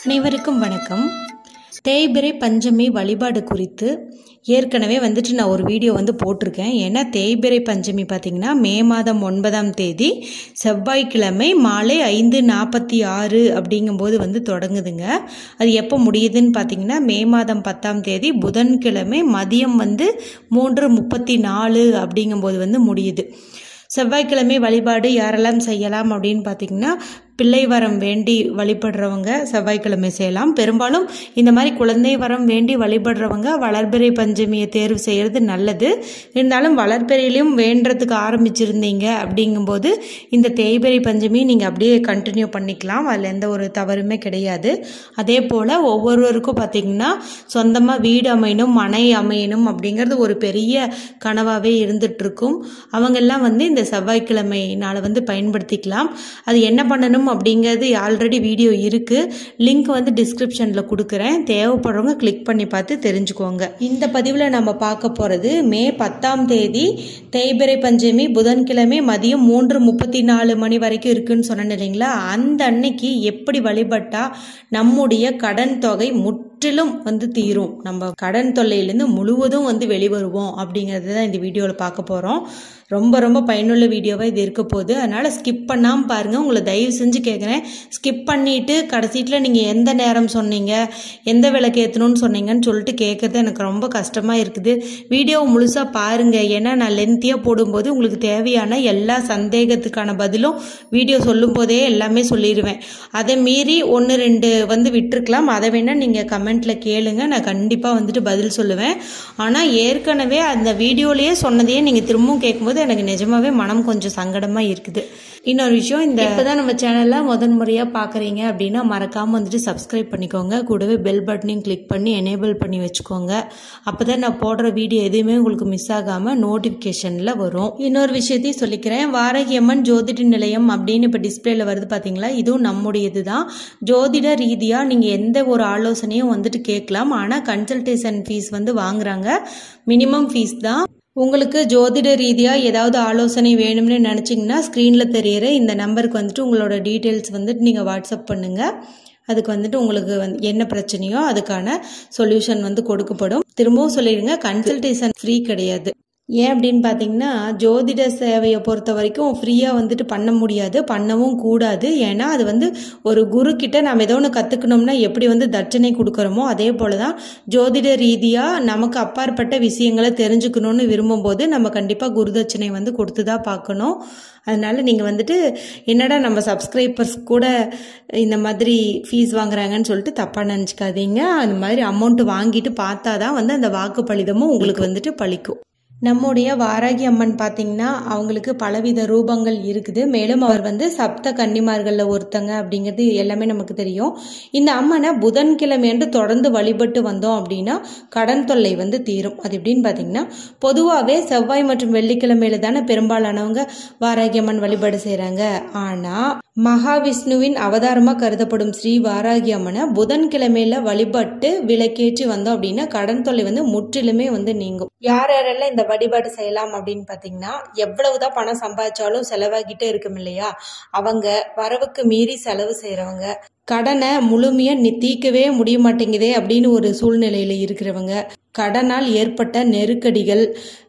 அனைவருக்கும் வணக்கம் தேய்பிறை பஞ்சமி வழிபாடு குறித்து ஏற்கனவே வந்துட்டு நான் ஒரு வீடியோ வந்து போட்டிருக்கேன் ஏன்னா தேய்பிறை பஞ்சமி பார்த்திங்கன்னா மே மாதம் ஒன்பதாம் தேதி செவ்வாய்க்கிழமை மாலை ஐந்து நாற்பத்தி ஆறு அப்படிங்கும்போது வந்து தொடங்குதுங்க அது எப்போ முடியுதுன்னு பார்த்தீங்கன்னா மே மாதம் பத்தாம் தேதி புதன்கிழமை மதியம் வந்து மூன்று முப்பத்தி நாலு அப்படிங்கும்போது வந்து முடியுது செவ்வாய்க்கிழமை வழிபாடு யாரெல்லாம் செய்யலாம் அப்படின்னு பார்த்தீங்கன்னா பிள்ளை வரம் வேண்டி வழிபடுறவங்க செவ்வாய்க்கிழமை செய்யலாம் பெரும்பாலும் இந்த மாதிரி குழந்தை வரம் வேண்டி வழிபடுறவங்க வளர்பிறை பஞ்சமியை தேர்வு செய்கிறது நல்லது இருந்தாலும் வளர்பிறையிலையும் வேண்டுறதுக்கு ஆரம்பிச்சிருந்தீங்க அப்படிங்கும்போது இந்த தேய்பிறை பஞ்சமி நீங்கள் அப்படியே கண்டினியூ பண்ணிக்கலாம் அதில் எந்த ஒரு தவறுமே கிடையாது அதே போல் ஒவ்வொருவருக்கும் பார்த்திங்கன்னா சொந்தமாக வீடு அமையணும் மனை அமையணும் அப்படிங்கிறது ஒரு பெரிய கனவாகவே இருந்துகிட்ருக்கும் அவங்கெல்லாம் வந்து இந்த செவ்வாய்க்கிழமைனால் வந்து பயன்படுத்திக்கலாம் அது என்ன பண்ணணும் அப்படிங்கிறது ஆல்ரெடி வீடியோ இருக்குது லிங்க் வந்து டிஸ்கிரிப்ஷனில் கொடுக்குறேன் தேவைப்படுறவங்க கிளிக் பண்ணி பார்த்து தெரிஞ்சுக்கோங்க இந்த பதிவில் நம்ம பார்க்க போகிறது மே பத்தாம் தேதி தேய்பிறை பஞ்சமி புதன்கிழமை மதியம் மூன்று முப்பத்தி நாலு மணி வரைக்கும் இருக்குன்னு சொன்னேன் இல்லைங்களா அந்த அன்னைக்கு எப்படி வழிபட்டா நம்முடைய கடன் தொகை முற்றிலும் வந்து தீரும் நம்ம கடன் தொல்லையிலேருந்து முழுவதும் வந்து வெளிவருவோம் அப்படிங்கிறது தான் இந்த வீடியோவில் பார்க்க போகிறோம் ரொம்ப ரொம்ப பயனுள்ள வீடியோவாக இது இருக்க போகுது அதனால் ஸ்கிப் பண்ணாமல் பாருங்கள் உங்களை தயவு செஞ்சு கேட்குறேன் ஸ்கிப் பண்ணிவிட்டு கடைசீட்டில் நீங்கள் எந்த நேரம் சொன்னீங்க எந்த விளக்கு ஏற்றணும்னு சொன்னீங்கன்னு சொல்லிட்டு கேட்குறது எனக்கு ரொம்ப கஷ்டமாக இருக்குது வீடியோவை முழுசாக பாருங்கள் ஏன்னா நான் லென்த்தியாக போடும்போது உங்களுக்கு தேவையான எல்லா சந்தேகத்துக்கான பதிலும் வீடியோ சொல்லும் போதே எல்லாமே சொல்லிடுவேன் அதை மீறி ஒன்று ரெண்டு வந்து விட்டுருக்கலாம் அதை வேணால் நீங்கள் கமெண்ட்டில் கேளுங்க நான் கண்டிப்பாக வந்துட்டு பதில் சொல்லுவேன் ஆனால் ஏற்கனவே அந்த வீடியோலேயே சொன்னதையே நீங்கள் திரும்பவும் கேட்கும்போது எனக்கு நிஜமாவே மனம் கொஞ்சம் சங்கடமாக இருக்குது இன்னொரு விஷயம் இந்த இப்போதான் நம்ம சேனலில் முதன் முறையாக பார்க்குறீங்க அப்படின்னா மறக்காமல் வந்துட்டு சப்ஸ்கிரைப் பண்ணிக்கோங்க கூடவே பெல் பட்டனையும் கிளிக் பண்ணி எனேபிள் பண்ணி வச்சுக்கோங்க அப்போ தான் நான் போடுற வீடியோ எதுவுமே உங்களுக்கு மிஸ் ஆகாமல் நோட்டிஃபிகேஷனில் வரும் இன்னொரு விஷயத்தையும் சொல்லிக்கிறேன் வாரகியம்மன் ஜோதிட நிலையம் அப்படின்னு இப்போ டிஸ்பிளேல வருது பார்த்தீங்களா இதுவும் நம்முடையது தான் ஜோதிட ரீதியாக நீங்கள் எந்த ஒரு ஆலோசனையும் வந்துட்டு கேட்கலாம் ஆனால் கன்சல்டேஷன் ஃபீஸ் வந்து வாங்குறாங்க மினிமம் ஃபீஸ் தான் உங்களுக்கு ஜோதிட ரீதியாக ஏதாவது ஆலோசனை வேணும்னு நினச்சிங்கன்னா ஸ்க்ரீனில் தெரியிற இந்த நம்பருக்கு வந்துட்டு உங்களோட டீட்டெயில்ஸ் வந்துட்டு நீங்கள் வாட்ஸ்அப் பண்ணுங்கள் அதுக்கு வந்துட்டு உங்களுக்கு வந்து என்ன பிரச்சனையோ அதுக்கான சொல்யூஷன் வந்து கொடுக்கப்படும் திரும்பவும் சொல்லிடுங்க கன்சல்டேஷன் ஃப்ரீ கிடையாது ஏன் அப்படின்னு பார்த்தீங்கன்னா ஜோதிட சேவையை பொறுத்த வரைக்கும் ஃப்ரீயாக வந்துட்டு பண்ண முடியாது பண்ணவும் கூடாது ஏன்னா அது வந்து ஒரு குரு கிட்ட நம்ம ஏதோ ஒன்று கற்றுக்கணும்னா எப்படி வந்து தட்சணை கொடுக்குறோமோ அதே போல தான் ஜோதிட ரீதியாக நமக்கு அப்பாற்பட்ட விஷயங்களை தெரிஞ்சுக்கணும்னு விரும்பும்போது நம்ம கண்டிப்பாக குரு தட்சணை வந்து கொடுத்து தான் பார்க்கணும் அதனால் நீங்கள் வந்துட்டு என்னடா நம்ம சப்ஸ்கிரைபர்ஸ் கூட இந்த மாதிரி ஃபீஸ் வாங்குறாங்கன்னு சொல்லிட்டு தப்பாக நினச்சிக்காதீங்க அந்த மாதிரி அமௌண்ட் வாங்கிட்டு பார்த்தா தான் வந்து அந்த வாக்கு பலிதமும் உங்களுக்கு வந்துட்டு பழிக்கும் நம்முடைய வாராகி அம்மன் பார்த்தீங்கன்னா அவங்களுக்கு பலவித ரூபங்கள் இருக்குது மேலும் அவர் வந்து சப்த கன்னிமார்களில் ஒருத்தங்க அப்படிங்கிறது எல்லாமே நமக்கு தெரியும் இந்த அம்மனை புதன்கிழமை என்று தொடர்ந்து வழிபட்டு வந்தோம் அப்படின்னா கடன் தொல்லை வந்து தீரும் அது எப்படின்னு பார்த்தீங்கன்னா பொதுவாகவே செவ்வாய் மற்றும் வெள்ளிக்கிழமையில தானே பெரும்பாலானவங்க வாராகி அம்மன் வழிபாடு செய்கிறாங்க ஆனால் மகாவிஷ்ணுவின் அவதாரமாக கருதப்படும் ஸ்ரீ வாராகி அம்மனை புதன்கிழமையில வழிபட்டு விளக்கேற்றி வந்தோம் அப்படின்னா கடன் தொல்லை வந்து முற்றிலுமே வந்து நீங்கும் யார் யாரெல்லாம் இந்த வழிபாடு செய்யலாம் அப்படின்னு பார்த்தீங்கன்னா எவ்வளவுதான் பணம் சம்பாதிச்சாலும் செலவாகிட்டே இருக்கும் இல்லையா அவங்க வரவுக்கு மீறி செலவு செய்கிறவங்க கடனை முழுமையாக நீ தீர்க்கவே முடிய மாட்டேங்குதே அப்படின்னு ஒரு சூழ்நிலையில் இருக்கிறவங்க கடனால் ஏற்பட்ட நெருக்கடிகள்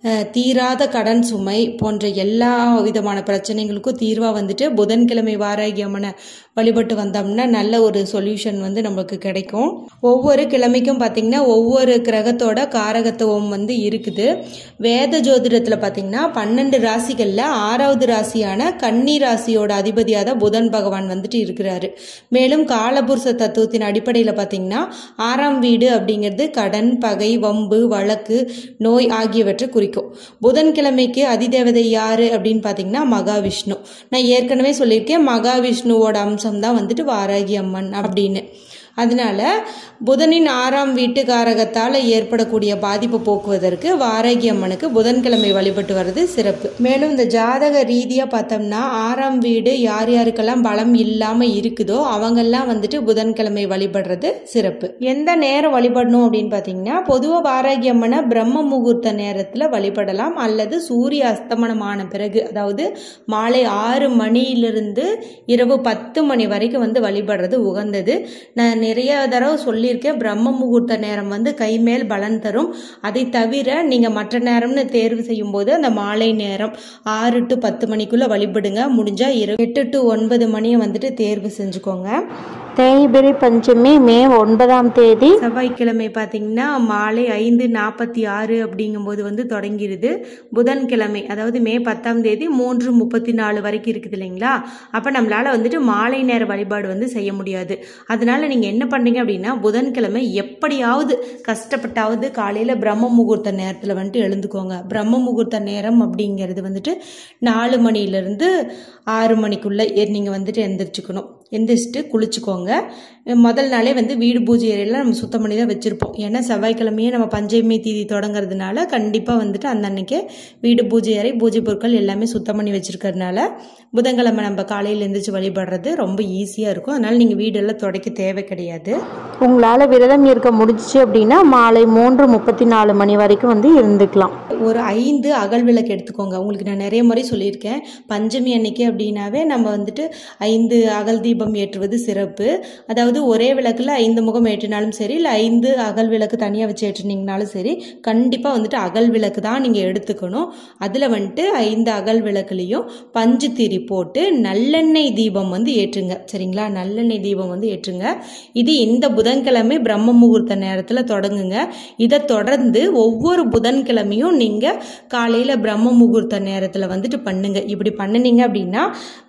தீராத கடன் சுமை போன்ற எல்லா விதமான பிரச்சனைகளுக்கும் தீர்வாக வந்துட்டு புதன்கிழமை வாராகி அம்மனை வழிபட்டு வந்தோம்னா நல்ல ஒரு சொல்யூஷன் வந்து நமக்கு கிடைக்கும் ஒவ்வொரு கிழமைக்கும் பார்த்திங்கன்னா ஒவ்வொரு கிரகத்தோட காரகத்துவம் வந்து இருக்குது வேத ஜோதிடத்தில் பார்த்திங்கன்னா பன்னெண்டு ராசிகளில் ஆறாவது ராசியான கன்னி ராசியோட அதிபதியாக தான் புதன் பகவான் வந்துட்டு இருக்கிறாரு மேலும் காலபுருஷ தத்துவத்தின் அடிப்படையில் பார்த்திங்கன்னா ஆறாம் வீடு அப்படிங்கிறது கடன் பகை வம்பு வழக்கு நோய் ஆகியவற்றை குறிக்கும் புதன்கிழமைக்கு அதிதேவதை யாரு அப்படின்னு பார்த்தீங்கன்னா மகாவிஷ்ணு நான் ஏற்கனவே சொல்லியிருக்கேன் மகாவிஷ்ணுவோட அம்சம் தான் வந்துட்டு வாராகி அம்மன் அப்படின்னு அதனால புதனின் ஆறாம் வீட்டுக்காரகத்தால் ஏற்படக்கூடிய பாதிப்பு போக்குவதற்கு வாராகி அம்மனுக்கு புதன்கிழமை வழிபட்டு வர்றது சிறப்பு மேலும் இந்த ஜாதக ரீதியாக பார்த்தோம்னா ஆறாம் வீடு யார் யாருக்கெல்லாம் பலம் இல்லாமல் இருக்குதோ அவங்கெல்லாம் வந்துட்டு புதன்கிழமை வழிபடுறது சிறப்பு எந்த நேரம் வழிபடணும் அப்படின்னு பார்த்தீங்கன்னா பொதுவாக வாராகி அம்மனை பிரம்ம முகூர்த்த நேரத்தில் வழிபடலாம் அல்லது சூரிய அஸ்தமனமான பிறகு அதாவது மாலை ஆறு மணியிலிருந்து இரவு பத்து மணி வரைக்கும் வந்து வழிபடுறது உகந்தது நான் நான் நிறைய தடவை சொல்லியிருக்கேன் பிரம்ம முகூர்த்த நேரம் வந்து கைமேல் பலன் தரும் அதை தவிர நீங்கள் மற்ற நேரம்னு தேர்வு செய்யும்போது அந்த மாலை நேரம் ஆறு டு பத்து மணிக்குள்ளே வழிபடுங்க முடிஞ்சால் இரு எட்டு டு ஒன்பது மணியை வந்துட்டு தேர்வு செஞ்சுக்கோங்க தேய்பிரை பஞ்சமி மே ஒன்பதாம் தேதி செவ்வாய்க்கிழமை பார்த்தீங்கன்னா மாலை ஐந்து நாற்பத்தி ஆறு அப்படிங்கும்போது வந்து தொடங்கிடுது புதன்கிழமை அதாவது மே பத்தாம் தேதி மூன்று முப்பத்தி நாலு வரைக்கும் இருக்குது இல்லைங்களா அப்போ நம்மளால் வந்துட்டு மாலை நேர வழிபாடு வந்து செய்ய முடியாது அதனால நீங்கள் என்ன பண்ணுறீங்க அப்படின்னா புதன்கிழமை எப்படியாவது கஷ்டப்பட்டாவது காலையில் பிரம்ம முகூர்த்த நேரத்தில் வந்துட்டு எழுந்துக்கோங்க பிரம்ம முகூர்த்த நேரம் அப்படிங்கிறது வந்துட்டு நாலு மணிலேருந்து ஆறு மணிக்குள்ளே நீங்கள் வந்துட்டு எந்திரிச்சுக்கணும் எந்திரிச்சிட்டு குளிச்சுக்கோங்க முதல் நாளே வந்து வீடு பூஜை அறையெல்லாம் நம்ம சுத்தம் பண்ணி தான் வச்சுருப்போம் ஏன்னா செவ்வாய்க்கிழமையே நம்ம பஞ்சமி தீதி தொடங்குறதுனால கண்டிப்பாக வந்துட்டு அந்த அன்னைக்கே வீடு பூஜை அறை பூஜை பொருட்கள் எல்லாமே சுத்தம் பண்ணி வச்சுருக்கறதுனால புதன்கிழமை நம்ம காலையில் எந்திரிச்சு வழிபடுறது ரொம்ப ஈஸியாக இருக்கும் அதனால் நீங்கள் வீடெல்லாம் துடைக்க தேவை கிடையாது உங்களால் விரதம் இருக்க முடிஞ்சிச்சு அப்படின்னா மாலை மூன்று முப்பத்தி நாலு மணி வரைக்கும் வந்து இருந்துக்கலாம் ஒரு ஐந்து அகல் விளக்கு எடுத்துக்கோங்க உங்களுக்கு நான் நிறைய முறை சொல்லியிருக்கேன் பஞ்சமி அன்னைக்கு அப்படின்னாவே நம்ம வந்துட்டு ஐந்து அகல் தீபம் ஏற்றுவது சிறப்பு அதாவது ஒரே விளக்கில் ஐந்து முகம் ஏற்றினாலும் சரி இல்லை ஐந்து அகல் விளக்கு தனியாக வச்சு ஏற்றினீங்கனாலும் சரி கண்டிப்பாக வந்துட்டு அகல் விளக்கு தான் நீங்கள் எடுத்துக்கணும் அதில் வந்துட்டு ஐந்து அகல் விளக்குலேயும் பஞ்சு திரி போட்டு நல்லெண்ணெய் தீபம் வந்து ஏற்றுங்க சரிங்களா நல்லெண்ணெய் தீபம் வந்து ஏற்றுங்க இது இந்த புதன்கிழமை பிரம்ம முகூர்த்த நேரத்தில் தொடங்குங்க இதை தொடர்ந்து ஒவ்வொரு புதன்கிழமையும் நீங்கள் காலையில் பிரம்ம முகூர்த்த நேரத்தில் வந்துட்டு பண்ணுங்க இப்படி பண்ணுனீங்க அப்படின்னா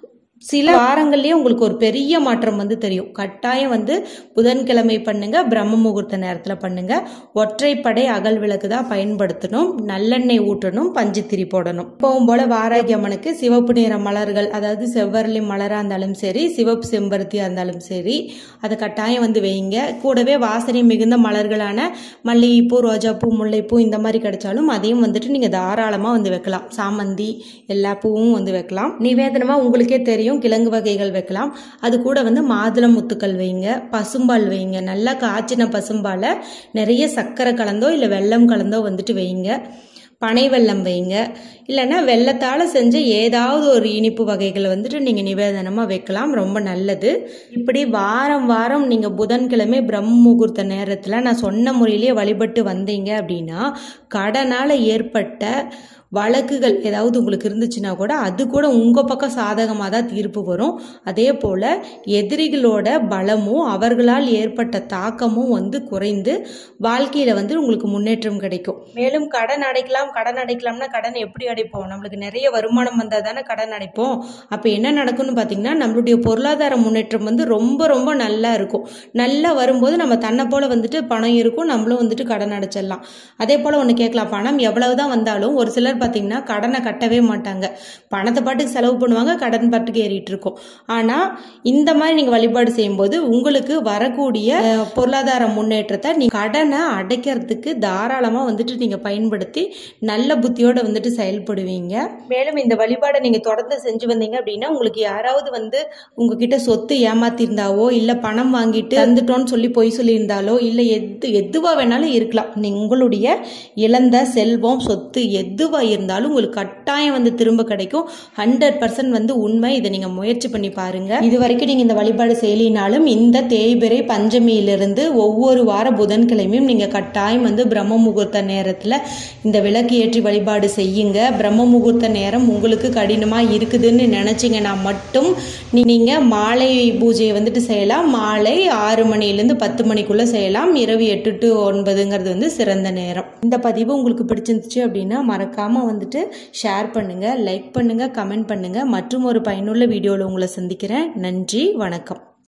சில வாரங்கள்லேயே உங்களுக்கு ஒரு பெரிய மாற்றம் வந்து தெரியும் கட்டாயம் வந்து புதன்கிழமை பண்ணுங்க பிரம்ம முகூர்த்த நேரத்தில் பண்ணுங்க ஒற்றைப்படை அகல் விளக்கு தான் பயன்படுத்தணும் நல்லெண்ணெய் ஊற்றணும் பஞ்சுத்திரி போடணும் இப்போவும் போல வாராகி அம்மனுக்கு சிவப்பு நிற மலர்கள் அதாவது செவ்வரளி மலராக இருந்தாலும் சரி சிவப்பு செம்பருத்தியாக இருந்தாலும் சரி அதை கட்டாயம் வந்து வைங்க கூடவே வாசனை மிகுந்த மலர்களான மல்லிகைப்பூ ரோஜாப்பூ முல்லைப்பூ இந்த மாதிரி கிடைச்சாலும் அதையும் வந்துட்டு நீங்கள் தாராளமாக வந்து வைக்கலாம் சாமந்தி எல்லா பூவும் வந்து வைக்கலாம் நிவேதனமாக உங்களுக்கே தெரியும் கிழங்கு வகைகள் வைக்கலாம் அது கூட வந்து மாதுளம் முத்துக்கள் வைங்க பசும்பால் வைங்க நல்லா காய்ச்சின பசும்பாலை நிறைய சர்க்கரை கலந்தோ இல்லை வெல்லம் கலந்தோ வந்துட்டு வைங்க பனை வெல்லம் வைங்க இல்லைன்னா வெள்ளத்தால் செஞ்ச ஏதாவது ஒரு இனிப்பு வகைகளை வந்துட்டு நீங்கள் நிவேதனமாக வைக்கலாம் ரொம்ப நல்லது இப்படி வாரம் வாரம் நீங்கள் புதன்கிழமை பிரம்ம முகூர்த்த நேரத்தில் நான் சொன்ன முறையிலேயே வழிபட்டு வந்தீங்க அப்படின்னா கடனால் ஏற்பட்ட வழக்குகள் ஏதாவது உங்களுக்கு இருந்துச்சுன்னா கூட அது கூட உங்கள் பக்கம் சாதகமாக தான் தீர்ப்பு வரும் அதே போல் எதிரிகளோட பலமும் அவர்களால் ஏற்பட்ட தாக்கமும் வந்து குறைந்து வாழ்க்கையில் வந்து உங்களுக்கு முன்னேற்றம் கிடைக்கும் மேலும் கடன் அடைக்கலாம் கடன் அடைக்கலாம்னா கடன் எப்படி அடைப்போம் நம்மளுக்கு நிறைய வருமானம் வந்தால் தானே கடன் அடைப்போம் அப்போ என்ன நடக்கும்னு பார்த்தீங்கன்னா நம்மளுடைய பொருளாதார முன்னேற்றம் வந்து ரொம்ப ரொம்ப நல்லா இருக்கும் நல்லா வரும்போது நம்ம தன்னை போல் வந்துட்டு பணம் இருக்கும் நம்மளும் வந்துட்டு கடன் அடைச்சிடலாம் அதே போல் ஒன்று கேட்கலாம் பணம் எவ்வளவு தான் வந்தாலும் ஒரு சிலர் பார்த்தீங்கன்னா கடனை கட்டவே மாட்டாங்க பணத்தை பாட்டுக்கு செலவு பண்ணுவாங்க கடன் பாட்டுக்கு ஏறிட்டு இருக்கும் ஆனால் இந்த மாதிரி நீங்கள் வழிபாடு செய்யும்போது உங்களுக்கு வரக்கூடிய அஹ், பொருளாதார முன்னேற்றத்தை நீ கடனை அடைக்கிறதுக்கு தாராளமாக வந்துட்டு நீங்கள் பயன்படுத்தி நல்ல புத்தியோட வந்துட்டு செயல்படுவீங்க மேலும் இந்த வழிபாடை நீங்கள் தொடர்ந்து செஞ்சு வந்தீங்க அப்படின்னா உங்களுக்கு யாராவது வந்து உங்ககிட்ட சொத்து ஏமாத்திருந்தாவோ இல்லை பணம் வாங்கிட்டு தந்துட்டோன்னு சொல்லி பொய் சொல்லியிருந்தாலோ இல்லை எது எதுவாக வேணாலும் இருக்கலாம் நீ- உங்களுடைய இழந்த செல்வம் சொத்து எதுவாக இருந்தாலும் உங்களுக்கு கட்டாயம் வந்து திரும்ப கிடைக்கும் ஹண்ட்ரட் பர்சன்ட் வந்து உண்மை இதை நீங்கள் முயற்சி பண்ணி பாருங்க இது வரைக்கும் நீங்கள் இந்த வழிபாடு செய்யலினாலும் இந்த தேய்பிறை பஞ்சமியிலிருந்து ஒவ்வொரு வார புதன்கிழமையும் நீங்கள் கட்டாயம் வந்து பிரம்ம முகூர்த்த நேரத்தில் இந்த விளக்கு ஏற்றி வழிபாடு செய்யுங்க பிரம்ம முகூர்த்த நேரம் உங்களுக்கு கடினமாக இருக்குதுன்னு நினச்சிங்கன்னா மட்டும் நீங்கள் மாலை பூஜையை வந்துட்டு செய்யலாம் மாலை ஆறு மணிலேருந்து பத்து மணிக்குள்ளே செய்யலாம் இரவு எட்டு டு ஒன்பதுங்கிறது வந்து சிறந்த நேரம் இந்த பதிவு உங்களுக்கு பிடிச்சிருந்துச்சு அப்படின்னா மறக்காமல் வந்துட்டு ஷேர் பண்ணுங்கள் லைக் பண்ணுங்கள் கமெண்ட் பண்ணுங்கள் மற்றும் ஒரு பயனுள்ள வீடியோவில் உங்களை சந்திக்கிறேன் நன்றி வணக்கம்